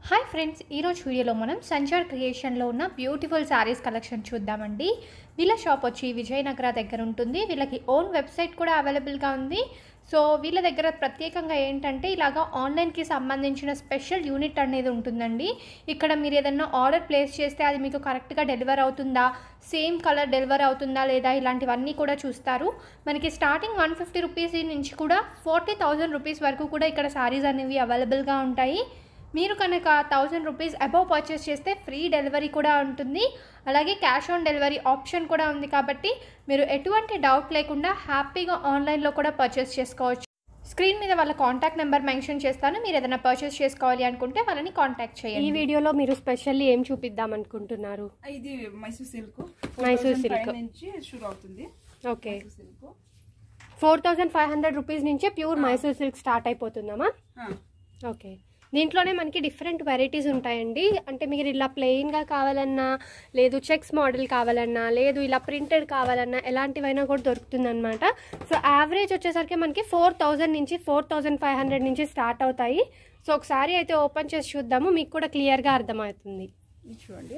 Hi friends ఈరోజు వీడియోలో మనం సంచార్ క్రియేషన్లో ఉన్న బ్యూటిఫుల్ శారీస్ కలెక్షన్ చూద్దామండి వీళ్ళ షాప్ వచ్చి విజయనగర దగ్గర ఉంటుంది వీళ్ళకి ఓన్ వెబ్సైట్ కూడా అవైలబుల్గా ఉంది సో వీళ్ళ దగ్గర ప్రత్యేకంగా ఏంటంటే ఇలాగా ఆన్లైన్కి సంబంధించిన స్పెషల్ యూనిట్ అనేది ఉంటుందండి ఇక్కడ మీరు ఏదన్నా ఆర్డర్ ప్లేస్ చేస్తే అది మీకు కరెక్ట్గా డెలివర్ అవుతుందా సేమ్ కలర్ డెలివర్ అవుతుందా లేదా ఇలాంటివన్నీ కూడా చూస్తారు మనకి స్టార్టింగ్ వన్ ఫిఫ్టీ రూపీస్ నుంచి కూడా ఫార్టీ థౌజండ్ రూపీస్ వరకు కూడా ఇక్కడ శారీస్ అనేవి అవైలబుల్గా ఉంటాయి మీరు కనుక థౌజండ్ రూపీస్ అబౌవ్ పర్చేస్ చేస్తే ఫ్రీ డెలివరీ కూడా ఉంటుంది అలాగే క్యాష్ ఆన్ డెలివరీ ఆప్షన్ కూడా ఉంది కాబట్టి మీరు ఎటువంటి డౌట్ లేకుండా హ్యాపీగా ఆన్లైన్లో కూడా పర్చేస్ చేసుకోవచ్చు స్క్రీన్ మీద వాళ్ళ కాంటాక్ట్ నెంబర్ మెన్షన్ చేస్తాను మీరు ఏదైనా పర్చేస్ చేసుకోవాలి అనుకుంటే వాళ్ళని కాంటాక్ట్ ఈ చేయండి వీడియోలో మీరు స్పెషల్లీ ఏం చూపిద్దాం అనుకుంటున్నారు ఇది మైసూర్ సిల్క్ మైసూర్ సిల్క్. 4005 నుంచి షూర్ అవుతుంది okay Mysore silk four thousand five hundred rupees నుంచే ప్యూర్ మైసూర్ సిల్క్ స్టార్ట్ అయిపోతుందమ్మా ఆ, ఓకే దీంట్లోనే మనకి డిఫరెంట్ వెరైటీస్ ఉంటాయండి అంటే మీరు ఇలా ప్లెయిన్గా కావాలన్నా లేదు చెక్స్ మోడల్ కావాలన్నా లేదు ఇలా ప్రింటెడ్ కావాలన్నా ఎలాంటివైనా కూడా దొరుకుతుందన్నమాట సో యావరేజ్ వచ్చేసరికి మనకి ఫోర్ థౌజండ్ నుంచి ఫోర్ థౌజండ్ ఫైవ్ హండ్రెడ్ నుంచి స్టార్ట్ అవుతాయి సో ఒకసారి అయితే ఓపెన్ చేసి చూద్దాము మీకు కూడా క్లియర్గా అర్థమవుతుంది ఇది చూడండి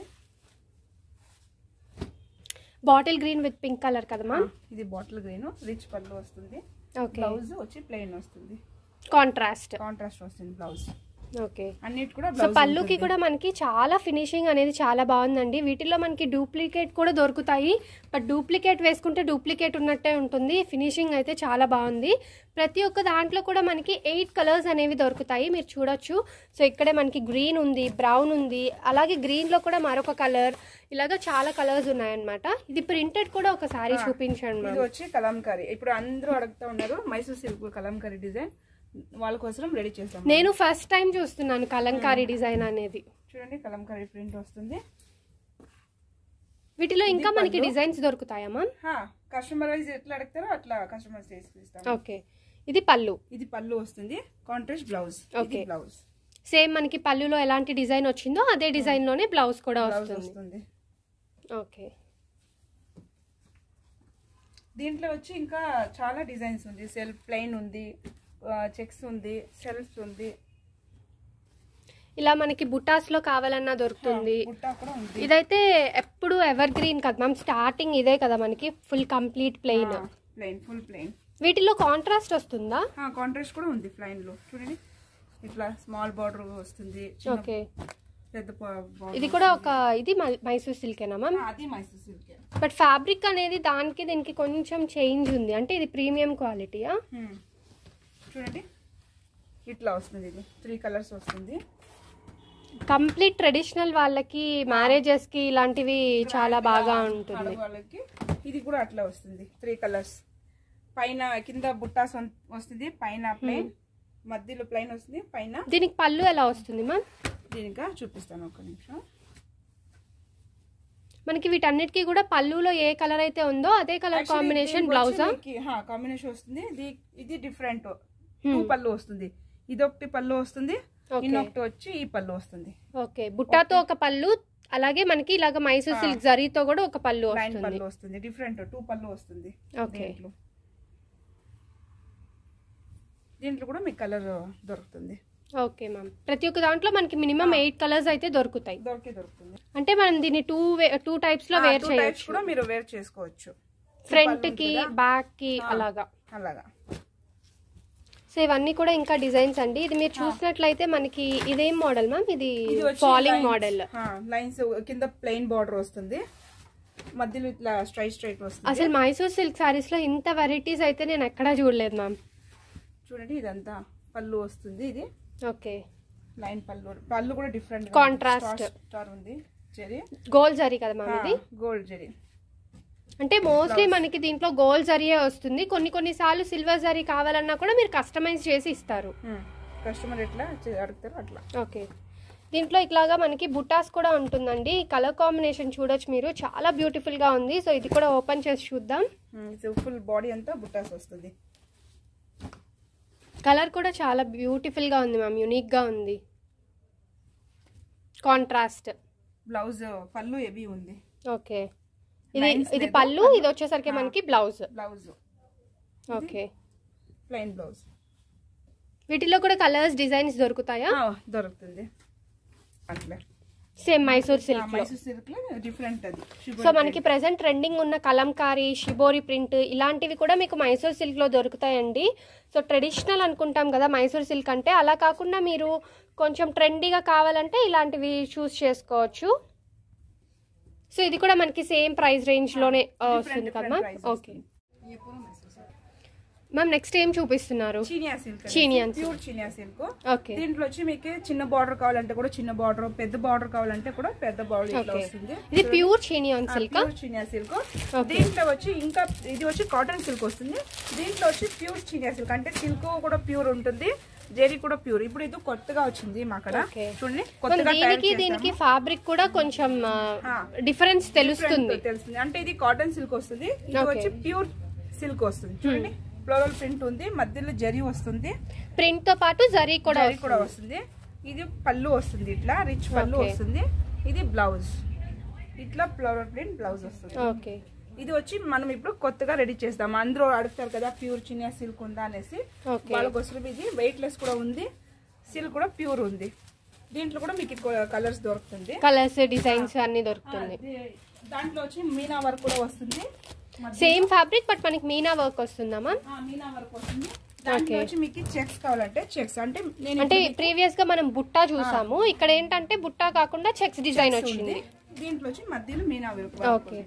bottle green with pink colour కదమ్మా ఇది బాటిల్ గ్రీన్ రిచ్ పళ్ళు వస్తుంది ఓకే బ్లౌజ్ వచ్చి ప్లెయిన్ వస్తుంది కాంట్రాస్ట్ కాంట్రాస్ట్ వస్తుంది బ్లౌజ్ ఓకే అన్నిటి కూడా సో బ్లౌజ్ పళ్ళుకి కూడా మనకి చాలా ఫినిషింగ్ అనేది చాలా బాగుందండి వీటిలో మనకి డూప్లికేట్ కూడా దొరుకుతాయి బట్ డూప్లికేట్ వేసుకుంటే డూప్లికేట్ ఉన్నట్టే ఉంటుంది ఫినిషింగ్ అయితే చాలా బాగుంది ప్రతి ఒక్క దాంట్లో కూడా మనకి ఎయిట్ కలర్స్ అనేవి దొరుకుతాయి మీరు చూడొచ్చు సో ఇక్కడే మనకి గ్రీన్ ఉంది బ్రౌన్ ఉంది అలాగే గ్రీన్లో కూడా మరొక కలర్ ఇలాగ చాలా కలర్స్ ఉన్నాయన్నమాట ఇది ప్రింటెడ్ కూడా ఒకసారి చూపించండి ఇది మ్యామ్ వచ్చి కలంకారీ ఇప్పుడు అందరూ అడుగుతా ఉన్నారు మైసూర్ సిల్క్ కలంకారీ డిజైన్ వాళ్ళ కోసం రెడీ చేస్తాం నేను ఫస్ట్ టైం చూస్తున్నాను కలంకారీ డిజైన్ అనేది చూడండి కలంకారీ ప్రింట్ వస్తుంది వీటిలో ఇంకా మనకి డిజైన్స్ దొరుకుతాయా మ్యామ్ కస్టమర్ వైజ్ ఎట్లా అడుగుతారో అట్లా కస్టమర్ చేస్తాం ఓకే ఇది పళ్ళు ఇది పళ్ళు వస్తుంది కాంట్రాస్ట్ బ్లౌజ్ Okay. ఇది బ్లౌజ్ సేమ్ మనకి పళ్ళులో ఎలాంటి డిజైన్ వచ్చిందో అదే డిజైన్ లోనే బ్లౌజ్ కూడా బ్లౌజ్ వస్తుంది వస్తుంది ఓకే దీంట్లో వచ్చి ఇంకా చాలా డిజైన్స్ ఉంది సెల్ఫ్ ప్లెయిన్ ఉంది చెక్స్ ఉంది సెల్ఫ్ ఉంది ఇలా మనకి బుటాస్ లో కావాలన్నా దొరుకుతుంది బుట్టా కూడా ఉంది ఇదైతే ఎప్పుడు ఎవర్ గ్రీన్ కదా మ్యామ్ స్టార్టింగ్ ఇదే కదా మనకి full complete plain plain full plain వీటిలో కాంట్రాస్ట్ వస్తుందా కాంట్రాస్ట్ కూడా ఉంది ప్లెయిన్ లో చూడండి ఇట్లా స్మాల్ బార్డర్ వస్తుంది చిన్న ఓకే పెద్ద బార్డర్ ఇది కూడా ఒక ఇది మై- మైసూర్ సిల్కేనా మ్యామ్ అది మైసూర్ సిల్క్ బట్ ఫ్యాబ్రిక్ అనేది దానికి దీనికి కొంచెం చేంజ్ ఉంది అంటే ఇది ప్రీమియం క్వాలిటీయా చూడండి ఇట్లా వస్తుంది ఇది త్రీ కలర్స్ వస్తుంది కంప్లీట్ ట్రెడిషనల్ వాళ్ళకి మ్యారేజెస్ కి ఇలాంటివి చాలా బాగా ఉంటుంది ఆడవాళ్ళకి వాళ్ళకి ఇది కూడా అట్లా వస్తుంది త్రీ కలర్స్ పైన కింద బుట్టాస్ వన్- వస్తుంది పైన ప్లెయిన్ మధ్యలో ప్లెయిన్ వస్తుంది పైన దీనికి పళ్ళు ఎలా వస్తుంది మ్యామ్ దీనిగా చూపిస్తాను ఒక నిమిషం మనకి వీటన్నిటికీ కూడా పళ్ళులో ఏ కలర్ అయితే ఉందో అదే కలర్ కాంబినేషన్ బ్లౌజా కాంబినేషన్ వస్తుంది ఇది ఇది డిఫరెంట్ టూ పళ్ళు వస్తుంది ఇది ఒకటి పళ్ళు వస్తుంది Okay. ఇన్నొకటి వచ్చి ఈ పళ్ళు వస్తుంది ఓకే బుట్టాతో ఒక పళ్ళు అలాగే మనకి ఇలాగ మైసూర్ సిల్క్ జరీతో కూడా ఒక పళ్ళు లైన్ వస్తుంది పళ్ళు వస్తుంది డిఫరెంట్ టూ పళ్ళు వస్తుంది ఓకే దీంట్లో దీంట్లో కూడా మీకు కలర్ దొరుకుతుంది ఓకే మ్యామ్ ప్రతి ఒక్క దాంట్లో మనకి మినిమం ఎయిట్ కలర్స్ అయితే దొరుకుతాయి దొరికే దొరుకుతుంది అంటే మనం దీన్ని టూ టూ టైప్స్ లో వేర్ టూ టైప్స్ చేయొచ్చు కూడా మీరు వేర్ చేసుకోవచ్చు ఫ్రంట్ కి బ్యాక్ కి అలాగా అలాగా సో ఇవన్నీ కూడా ఇంకా డిజైన్స్ అండి ఇది మీరు చూసినట్లయితే మనకి ఇదేం మోడల్ మ్యామ్ ఇది ఇది వచ్చి ఫాలింగ్ lines- మోడల్ ఆ, లైన్స్ కింద ప్లెయిన్ బార్డర్ వస్తుంది మధ్యలో ఇట్లా స్ట్రైట్ స్ట్రైట్ వస్తుంది అసలు మైసూర్ సిల్క్ సారీస్ లో ఇంత వెరైటీస్ అయితే నేను ఎక్కడా చూడలేదు మ్యామ్ చూడండి ఇదంతా పళ్ళు వస్తుంది ఇది ఓకే లైన్ పళ్ళు పళ్ళు కూడా డిఫరెంట్ Contrast. స్టార్ ఉంది జరీ గోల్డ్ జరీ కదా మ్యామ్ ఇది గోల్డ్ జరీ అంటే మోస్ట్లీ మనకి దీంట్లో గోల్డ్ జరీయే వస్తుంది కొన్ని కొన్ని సార్లు సిల్వర్ జరీ కావాలన్నా కూడా మీరు కస్టమైజ్ చేసి ఇస్తారు కస్టమర్ ఎట్లా చే- అడుగుతారో అట్లా ఓకే దీంట్లో ఇట్లాగా మనకి బుటాస్ కూడా ఉంటుందండి కలర్ కాంబినేషన్ చూడొచ్చు మీరు చాలా బ్యూటిఫుల్ గా ఉంది సో ఇది కూడా ఓపెన్ చేసి చూద్దాం ఫుల్ బాడీ అంతా బుట్టాస్ వస్తుంది కలర్ కూడా చాలా బ్యూటిఫుల్ గా ఉంది మ్యామ్ యూనిక్ గా ఉంది కాంట్రాస్ట్ బ్లౌజ్ పళ్ళు హెవీ ఉంది ఓకే ఇది Lines ఇది లేదు, పళ్ళు ఇది వచ్చేసరికి మనకి blouse blouse okay plain blouse వీటిలో కూడా కలర్స్ డిజైన్స్ దొరుకుతాయా దొరుకుతుంది అట్లా సేమ్ మైసూర్ సిల్క్ లో మైసూర్ సిల్క్ లో డిఫరెంట్ అది సో మనకి ప్రెసెంట్ ట్రెండింగ్ ఉన్న కలంకారీ షిబోరి ప్రింట్ ఇలాంటివి కూడా మీకు మైసూర్ సిల్క్ లో దొరుకుతాయండి సో ట్రెడిషనల్ అనుకుంటాం కదా మైసూర్ సిల్క్ అంటే అలా కాకుండా మీరు కొంచెం ట్రెండీగా కావాలంటే ఇలాంటివి చూస్ చేసుకోవచ్చు సో ఇది కూడా మనకి సేమ్ ప్రైస్ రేంజ్ లోనే ఆ, వస్తుంది కదా మ్యామ్ ఓకే మ్యామ్ నెక్స్ట్ ఏం చూపిస్తున్నారు చీనియా సిల్క్ Chinian silk. ప్యూర్ చీనియా సిల్క్ ఓకే దీంట్లో వచ్చి మీకు చిన్న బార్డర్ కావాలంటే కూడా చిన్న బార్డర్ పెద్ద బార్డర్ కావాలంటే కూడా పెద్ద బార్డర్ ఇట్లా ఓకే వస్తుంది ఇది ప్యూర్ చీనియాన్ సిల్క్ ప్యూర్ చీనియా సిల్క్ దీంట్లో వచ్చి ఇంకా ఇది వచ్చి కాటన్ సిల్క్ వస్తుంది దీంట్లో వచ్చి ప్యూర్ చీనియా సిల్క్ అంటే సిల్క్ కూడా ప్యూర్ ఉంటుంది జెరీ కూడా ప్యూర్ ఇప్పుడు ఇది కొత్తగా వచ్చింది మా అక్కడ Okay. చూడండి కొత్తగా తయారు దీనికి దీనికి ఫ్యాబ్రిక్ కూడా కొంచెం డిఫరెన్స్ తెలుస్తుంది తెలుస్తుంది అంటే ఇది కాటన్ సిల్క్ వస్తుంది ఇది Okay. వచ్చి ప్యూర్ సిల్క్ వస్తుంది చూడండి ఫ్లోరల్ ప్రింట్ ఉంది మధ్యలో జరీ వస్తుంది ప్రింట్ తో పాటు జరీ కూడా జరీ కూడా వస్తుంది ఇది పళ్ళు వస్తుంది ఇట్లా రిచ్ పళ్ళు Okay. వస్తుంది ఇది బ్లౌజ్ ఇట్లా ఫ్లోరల్ ప్రింట్ బ్లౌజ్ వస్తుంది ఓకే ఇది వచ్చి మనం ఇప్పుడు కొత్తగా రెడీ చేస్తాం అందరూ అడుగుతారు కదా ప్యూర్ చిన్న సిల్క్ ఉందా అనేసి ఓకే వాళ్ళ కోసం ఇది వెయిట్ లెస్ కూడా ఉంది సిల్క్ కూడా ప్యూర్ ఉంది దీంట్లో కూడా మీకు కలర్స్ దొరుకుతుంది కలర్స్ డిజైన్స్ అన్ని దొరుకుతుంది ఇది- దాంట్లో వచ్చి మీనా వర్క్ కూడా వస్తుంది సేమ్ ఫ్యాబ్రిక్ బట్ మనకి మీనా వర్క్ వస్తుందా మ్యామ్ ఆ, మీనా వర్క్ వస్తుంది దాంట్లో వచ్చి మీకు చెక్స్ కావాలంటే చెక్స్ అంటే నేను అంటే ప్రీవియస్ గా మనం బుట్టా చూసాము ఇక్కడ ఏంటంటే బుట్టా కాకుండా చెక్స్ డిజైన్ వచ్చింది దీంట్లో వచ్చి మధ్యలో మీనా వర్క్ ఓకే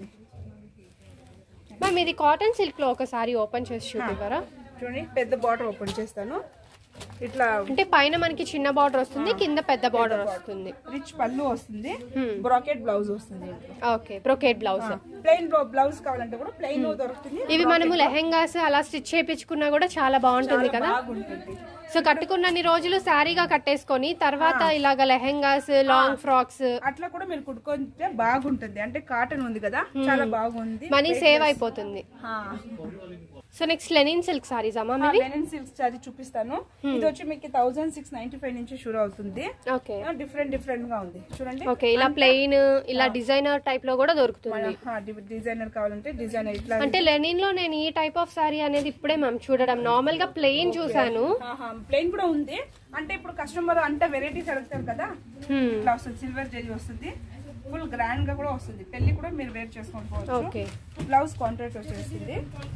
మ్యామ్ ఇది కాటన్ సిల్క్ లో ఒకసారి ఓపెన్ చేసి చూపివ్వరా చూడండి పెద్ద బార్డర్ ఓపెన్ చేస్తాను ఇట్లా అంటే పైన మనకి చిన్న బార్డర్ వస్తుంది కింద పెద్ద బార్డర్ వస్తుంది రిచ్ పళ్ళు వస్తుంది బ్రాకెట్ బ్లౌజ్ వస్తుంది దీంట్లో okay brocade blouse plain blouse కావాలంటే కూడా ప్లెయిన్ దొరుకుతుంది ఇవి మనము లెహెంగాస్ అలా స్టిచ్ చేయించుకున్నా కూడా చాలా బాగుంటుంది కదా బాగుంటుంది సో కట్టుకున్నన్ని రోజులు శారీగా కట్టేసుకొని తర్వాత ఇలాగ లెహెంగాస్ లాంగ్ ఫ్రాక్స్ అట్లా కూడా మీరు కుట్టుకుంటే బాగుంటుంది అంటే కాటన్ ఉంది కదా చాలా బాగుంది మనీ సేవ్ అయిపోతుంది ఆ. So next linen silk sarees అమ్మా మీవి లెనిన్ సిల్క్ సారీ చూపిస్తాను ఇది వచ్చి మీకు థౌసండ్ సిక్స్ నైన్టీ ఫైవ్ నుంచి షూర్ అవుతుంది ఓకే డిఫరెంట్ డిఫరెంట్ గా ఉంది చూడండి ఓకే ఇలా ప్లెయిన్ ఇలా డిజైనర్ టైప్ లో కూడా దొరుకుతుంది డిజైనర్ కావాలంటే డిజైనర్ ఇట్లా అంటే లెనిన్ లో నేను ఈ టైప్ ఆఫ్ సారీ అనేది ఇప్పుడే మ్యామ్ చూడడం నార్మల్ గా ప్లెయిన్ చూసాను ప్లెయిన్ కూడా ఉంది అంటే ఇప్పుడు కస్టమర్ అంటే వెరైటీస్ అడుగుతారు కదా Hmm. ఇట్లా వస్తుంది సిల్వర్ జరీ వస్తుంది ఫుల్ గ్రాండ్ గా కూడా వస్తుంది పెళ్లి కూడా మీరు వేర్ చేసుకోవచ్చు ఓకే బ్లౌజ్ కాంట్రాక్ట్ వచ్చేస్తుంది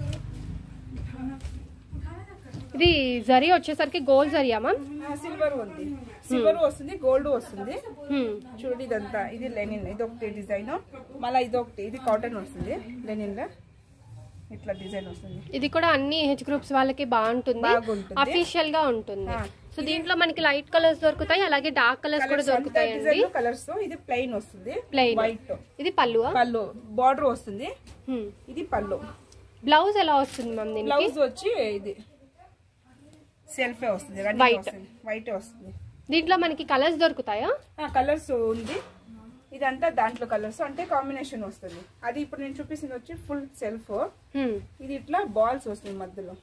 ఇది జరీ వచ్చేసరికి గోల్డ్ జరియా మ్యామ్ సిల్వర్ ఉంది సిల్వర్ వస్తుంది గోల్డ్ వస్తుంది Hmm. చూడండి ఇదంతా ఇది లెనిన్ ఇది ఒకటి డిజైన్ మళ్ళీ ఇది ఒకటి ఇది కాటన్ వస్తుంది లెనిన్ లో ఇట్లా డిజైన్ వస్తుంది ఇది కూడా అన్ని హెచ్ గ్రూప్స్ వాళ్ళకి బాగుంటుంది బాగుంటుంది. అఫీషియల్ గా ఉంటుంది ఆ. సో దీంట్లో మనకి లైట్ కలర్స్ దొరుకుతాయి అలాగే డార్క్ కలర్స్ కూడా దొరుకుతాయండి డిజైన్ కలర్స్ ఇది ప్లెయిన్ వస్తుంది ప్లెయిన్ వైట్ ఇది పల్లువా పళ్ళు బార్డర్ వస్తుంది Hmm. ఇది పళ్ళు బ్లౌజ్ ఎలా వస్తుంది మ్యామ్ దీనికి బ్లౌజ్ వచ్చి ఇది సెల్ఫే వస్తుంది White. వైట్ వస్తుంది దీంట్లో మనకి కలర్స్ దొరుకుతాయా కలర్స్ ఉంది ఇదంతా దాంట్లో కలర్స్ అంటే కాంబినేషన్ వస్తుంది అది ఇప్పుడు నేను చూపిస్తుంది వచ్చి ఫుల్ సెల్ఫ్ Hmm. ఇది ఇట్లా బాల్స్ వస్తుంది మధ్యలో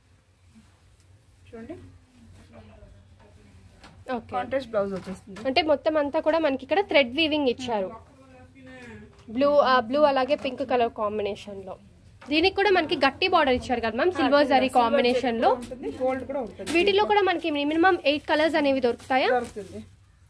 చూడండి ఓకే కాంట్రాస్ట్ బ్లౌజ్ వచ్చేస్తుంది అంటే మొత్తం అంతా కూడా మనకి ఇక్కడ థ్రెడ్ వీవింగ్ ఇచ్చారు బ్లూ బ్లూ అలాగే పింక్ కలర్ కాంబినేషన్ లో దీనికి కూడా మనకి గట్టి బార్డర్ ఇచ్చారు కదా మ్యామ్ సిల్వర్ జరీ కాంబినేషన్ లో ఉంటుంది గోల్డ్ కూడా ఉంటుంది వీటిలో కూడా మనకి మినిమం ఎయిట్ కలర్స్ అనేవి దొరుకుతాయా దొరుకుతుంది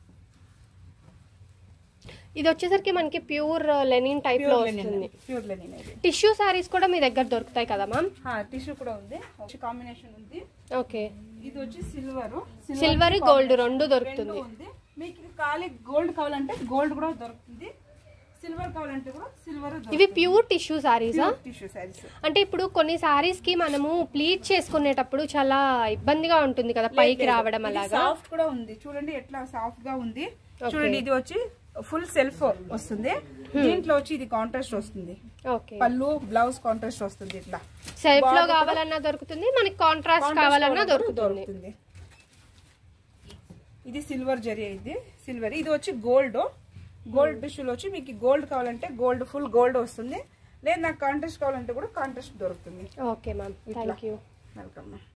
ఇది వచ్చేసరికి మనకి ప్యూర్ లెనిన్ టైప్ లో వస్తుంది ప్యూర్ లెనిన్ ఇది టిష్యూ సారీస్ కూడా మీ దగ్గర దొరుకుతాయి కదా మ్యామ్ టిష్యూ కూడా ఉంది కాంబినేషన్ ఉంది ఓకే ఇది వచ్చి సిల్వర్ సిల్వర్ గోల్డ్ రెండు దొరుకుతుంది ఉంది మీకు ఖాళీ గోల్డ్ కావాలంటే గోల్డ్ కూడా దొరుకుతుంది సిల్వర్ కావాలంటే కూడా సిల్వర్ ఇవి ప్యూర్ టిష్యూ సారీసా టిష్యూ సారీస్ అంటే ఇప్పుడు కొన్ని సారీస్ కి మనము ప్లీట్ చేసుకునేటప్పుడు చాలా ఇబ్బందిగా ఉంటుంది కదా పైకి రావడం అలాగా సాఫ్ట్ కూడా ఉంది చూడండి ఎట్లా సాఫ్ట్ గా ఉంది చూడండి ఇది వచ్చి ఫుల్ సెల్ఫ్ వస్తుంది దీంట్లో వచ్చి ఇది కాంట్రాస్ట్ వస్తుంది ఓకే పళ్ళు బ్లౌజ్ కాంట్రాస్ట్ వస్తుంది ఇట్లా సెల్ఫ్ లో కావాలన్నా దొరుకుతుంది మనకి కాంట్రాస్ట్ కావాలన్నా దొరుకుతుంది దొరుకుతుంది ఇది సిల్వర్ జరీ ఇది సిల్వర్ ఇది వచ్చి గోల్డ్ గోల్డ్ టిష్యూలో వచ్చి మీకు గోల్డ్ కావాలంటే గోల్డ్ ఫుల్ గోల్డ్ వస్తుంది లేదు నాకు కాంట్రాస్ట్ కావాలంటే కూడా కాంట్రాస్ట్ దొరుకుతుంది okay ma'am thank you welcome